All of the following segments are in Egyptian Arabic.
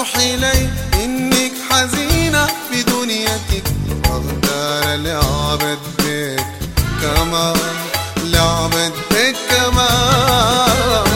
روحي لي إنك حزينة في دنيتك أقدر لعبت بك كمان لعبت بك كمان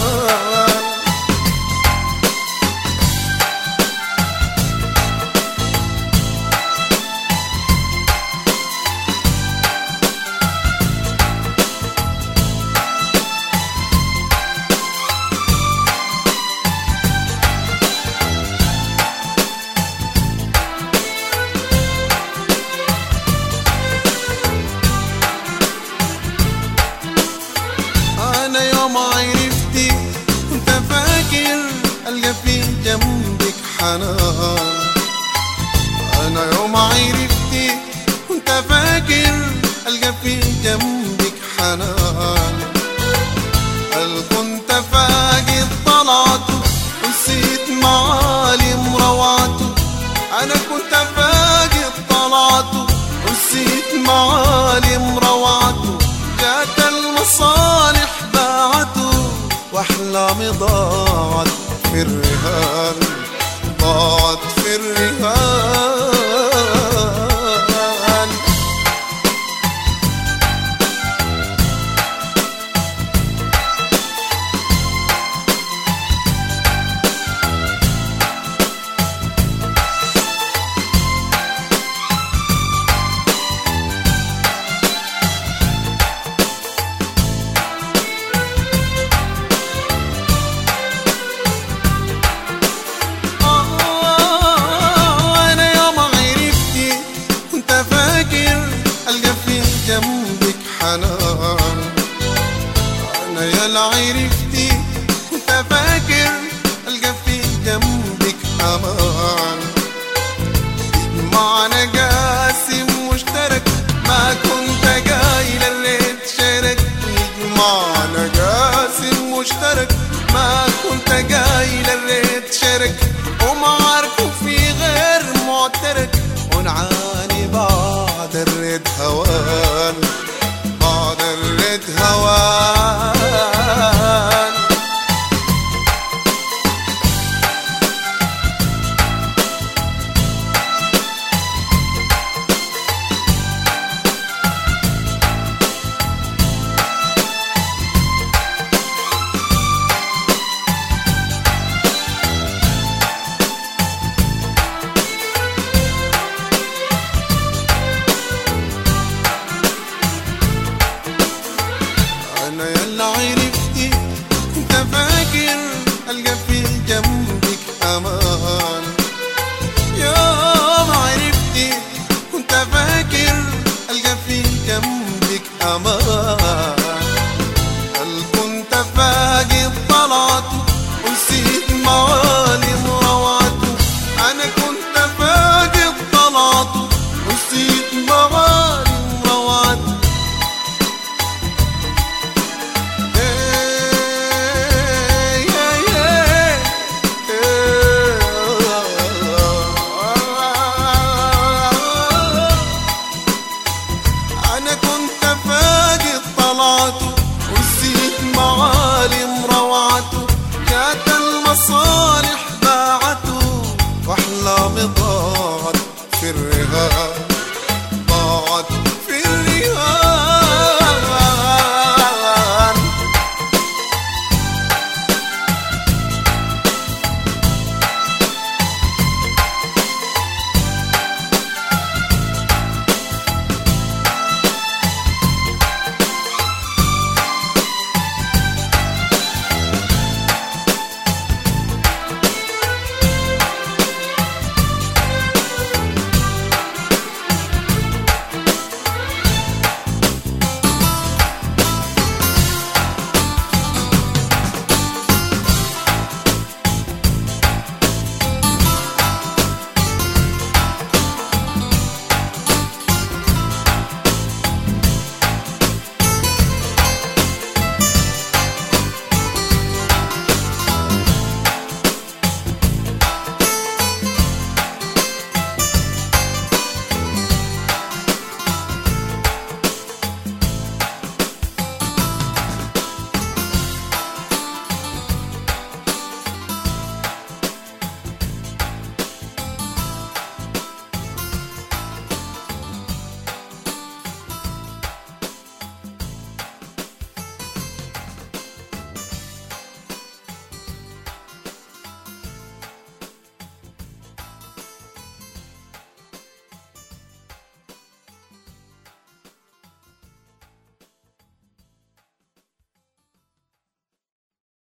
أنا يوم عرفتي كنت فاكر ألقى في جنبك حنان أنا يوم عرفتي كنت فاكر ألقى في جنبك حنان هل كنت فاقد طلعته ونسيت معالم روعته أنا كنت فاقد طلعته ونسيت معالم روعته جات المصالح باعته واحلامي ضاعت في الرهان ضاعت في الرهان آه، أنا يوم عرفتي كنت فاكر ألقى في جنبك حنان أنا يلا عرفتي كنت فاكر ألقى في جنبك أمان معنى قاسم مشترك ما كنت قايل الريت شارك معنى قاسم مشترك ما كنت قايل الريت شارك ومعاركه في غير معترك ونعاني بعد الريت هوان بعد الريت هوان انا يلا عرفتي كنت فاكر القى في جنبك امان يوم عرفتي كنت فاكر القى في جنبك امان هل كنت فاقد طلعته ونسيت معالم روعته انا كنت فاقد طلعته ونسيت معالم روعته أنا كنت فاقد طلعته ونسيت معالم روعته جات المصايب